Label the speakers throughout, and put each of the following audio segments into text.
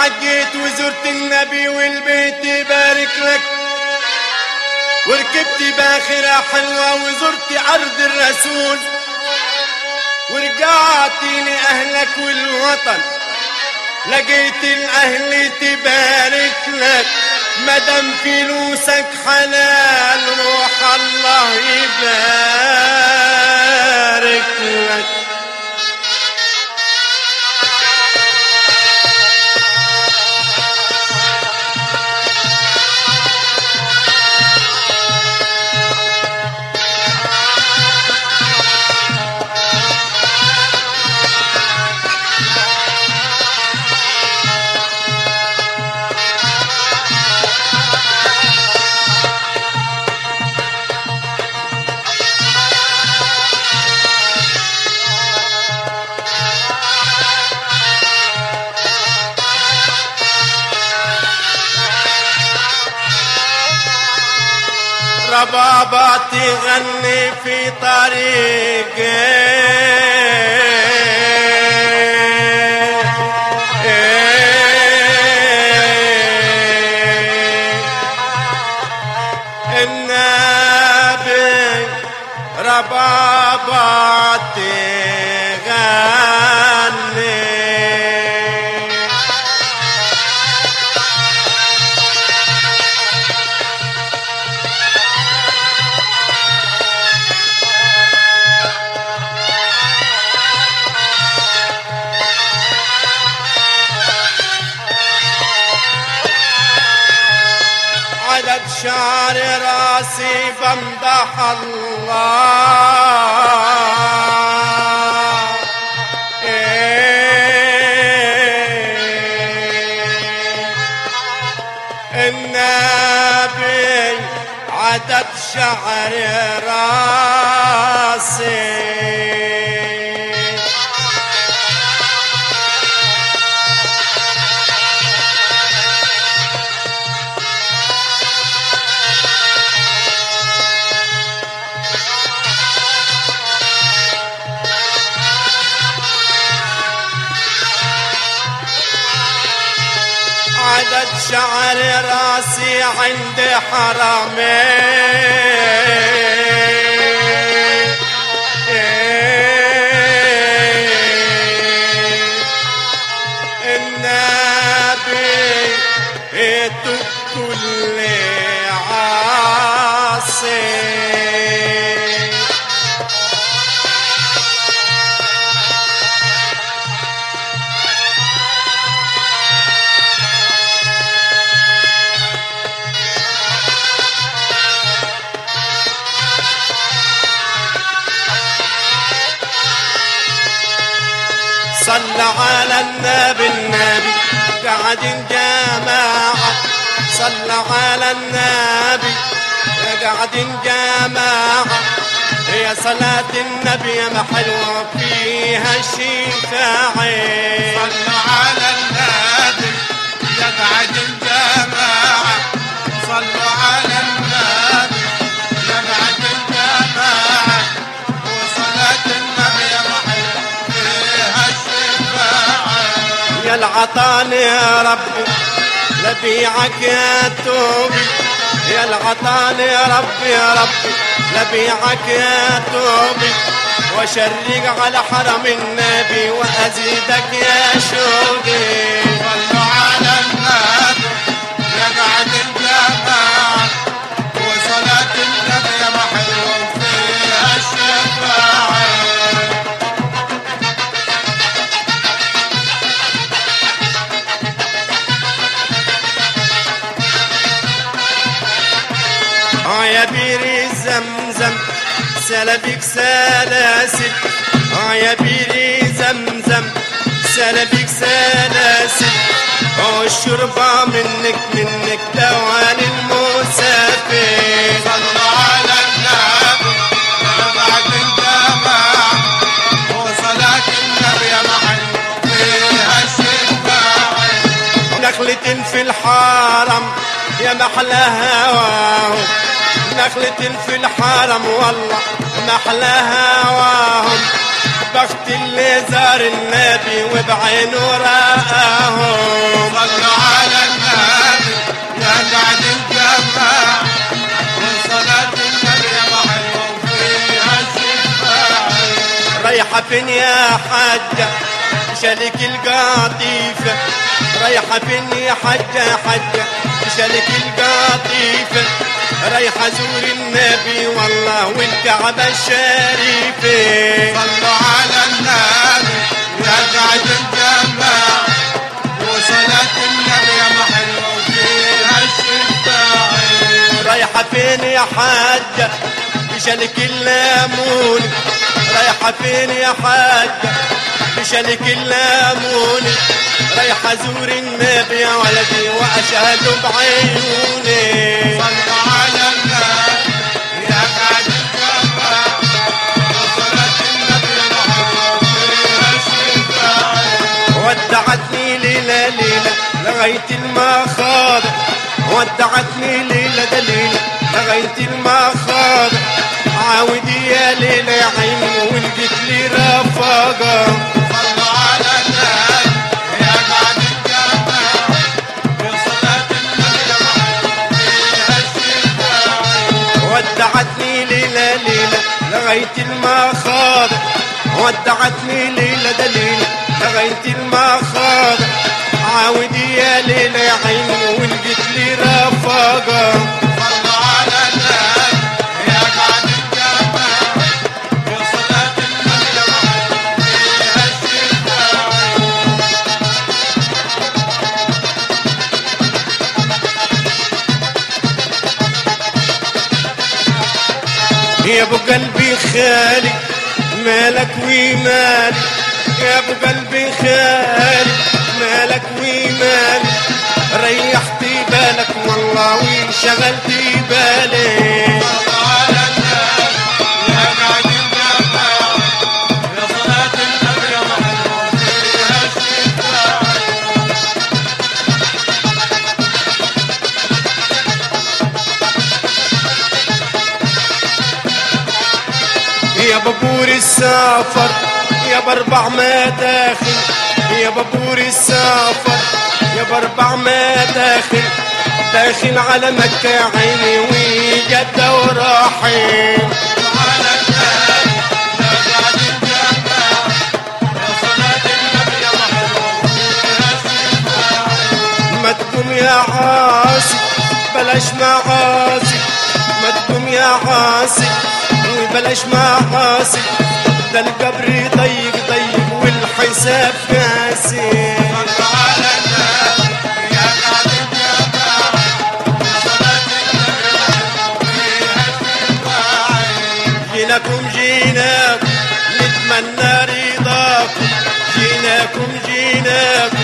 Speaker 1: حجيت وزرت النبي والبيت يبارك لك وركبت باخرة حلوة وزرت أرض الرسول ورجعت لأهلك والوطن لقيت الأهل تبارك لك مدام فلوسك حلال روح الله يبارك لك ربابة تغني في طريقي النبي ربابة تغني عدد شعر راسي بمدح الله إيه النبي عدد شعر راسي عدد شعر راسي عند حرمين النبي هيتو كل عاصي صلى على النبي النبي قاعد جماعة صلى على النبي قاعد جماعة هي صلاة النبي يا محلوة فيها الشفاعة
Speaker 2: صلوا على النبي يقعد الجماعة صلوا على النبي يقعد الجماعة وصلاة النبي محل فيها الشفاعة
Speaker 1: يا العطان يا ربي لبيعك يا توبي يا العطان يا ربي يا ربي لبيعك يا توبي واشرق على حرم النبي وازيدك يا شوقي
Speaker 2: صلوا على النبي يقعد الجماعة وصلاة النبي محل فيها الشفاعة
Speaker 1: اه يا بيري زمزم سلبك سلاسل اه يا بيري زمزم سلبك سلاسل اه الشربة منك منك دوان المسافر
Speaker 2: صلوا على النبي يقعد الجماعة وصلاة النبي محل فيها الشفاعة
Speaker 1: نخلة في الحرم يا محلى هواهم نخلة في الحرم والله محلى هواهم بخت اللي زار النبي وبعينه رآهم
Speaker 2: صلوا على النبي يا قاعد الجماعة وصلاة النبي يا محلو فيها الشفاعة
Speaker 1: رايحة فين يا حجة شالك القطيفة رايحة فين يا حجة حجة شالك القطيفة رايحة زور النبي والله والكعبة الشريفة
Speaker 2: صلوا على النبي يا قاعد الجماعة وصلاة النبي يا محلو فيها الشفاعة
Speaker 1: رايحة فين يا حجة بشالك الليمون رايحة فين يا حجة بشالك الليمون رايحة زور النبي يا ولدي وأشهد بعيوني
Speaker 2: صلوا على النبي يا قاعد الجماعة وصلاة النبي يا محلو فيها الشفاعة
Speaker 1: ودعتني ليلة ليلة لغاية المخاض ودعتني ليلة دليلة لغاية المخاض عاودي يا ليلة يا عيني ولقيت لي رفاقة
Speaker 2: صلوا على النبي يا قاعد الجماعة وصلاة النبي يا محلو فيها الشفاعة
Speaker 1: ودعتني ليلة ليلة لغاية المخاض ودعتني ليلة دليلة لغاية المخاض عاودي يا ليلة يا عيني ولقيت لي رفاقة
Speaker 2: صلوا على النبي يا قاعد الجماعة وصلاة النبي يا محلو فيها الشفاعة
Speaker 1: يا ابو قلبي خالي مالك ومالي يا ابو قلبي خالي مالك ومالي ريحتي بالك والله وانشغلتي بالي
Speaker 2: صلوا على النبي يا قاعد الجماعة وصلاة النبي يا محلو فيها الشفاعة
Speaker 1: يا بابور السافر يا باربع ما داخل يا بابور السافر يا باربع ما داخل داخل على مكة يا عيني وجدة وراحل
Speaker 2: على النبي يا قاعد الجماعة وصلاة النبي يا محلو فيها الشفاعة
Speaker 1: ما تقوم يا عاصي بلاش معاصي ما تقوم يا عاصي وبلاش معاصي ده القبر ضيق ضيق والحساب قاسي
Speaker 2: صلوا على النبي يا قاعد الجماعة وصلاة النبي يا محلو فيها الشفاعة
Speaker 1: جيناكم جيناكم نتمنى رضاكم جيناكم جيناكم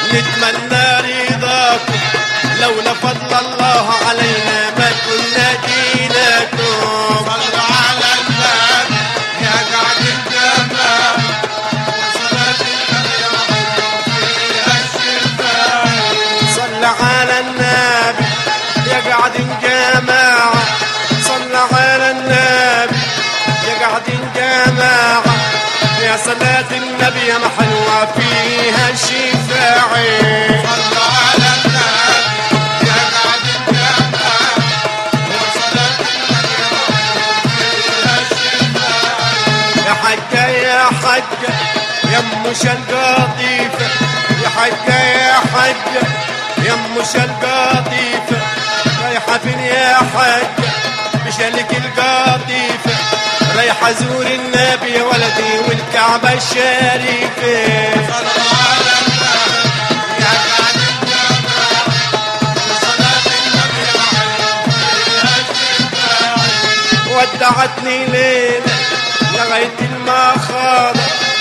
Speaker 1: نتمنى رضاكم لولا فضل الله علينا ما كنا جيناكم
Speaker 2: صلوا على النبي يا قاعد الجماعة وصلاة النبي يا محلو فيها الشفاعة
Speaker 1: صل على النبي يا قاعدين جماعة صل على النبي يا قاعدين جماعة يا صلاة النبي يا محلوة فيها الشفاعة
Speaker 2: صلوا على النبي يا قاعد الجماعة وصلاة النبي يا محلو فيها الشفاعة
Speaker 1: يا حجة يا حجة يا ام القطيفة يا حجة يا حجة يا ام القطيفة رايحة فين يا حجة بشالك القطيفة رايحة زور النبي يا ولدي والكعبة الشريفة
Speaker 2: صلوا على النبي يا قاعد الجماعة وصلاة النبي يا محلو فيها الشفاعة
Speaker 1: ودعتني ليلة لغاية المخاضة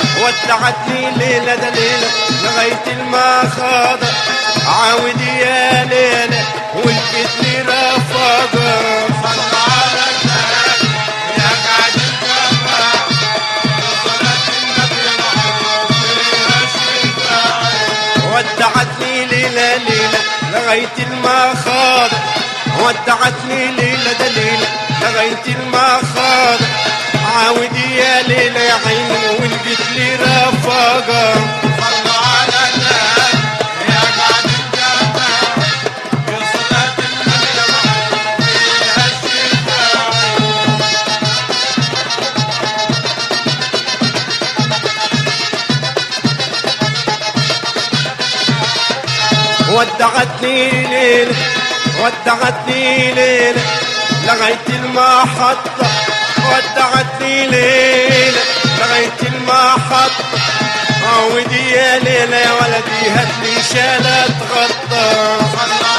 Speaker 1: ودعتني ليلة ده ليلة لغاية المخاضة عاودي يا ليلة ولقيت لي رفاقة
Speaker 2: صلوا على النبي يا قاعد الجماعة وصلاة النبي يا محلو فيها الشفاعة
Speaker 1: ودعتني ليلة ليلة لغاية المخاضة ودعتني ليلة ده ليلة لغاية المخاض عاود يا ليلة يا عين ولقيت لي رفاقة
Speaker 2: صلوا على النبي يا قاعد الجماعة في صلاة النبي محروم فيها الشفاعة
Speaker 1: ودعتني ليل ودعتني ليل لغاية المحطة ودعتني ليل لغاية المحطة عودي يا ليلة يا ولدي هاتلي شالة غطى
Speaker 2: صلوا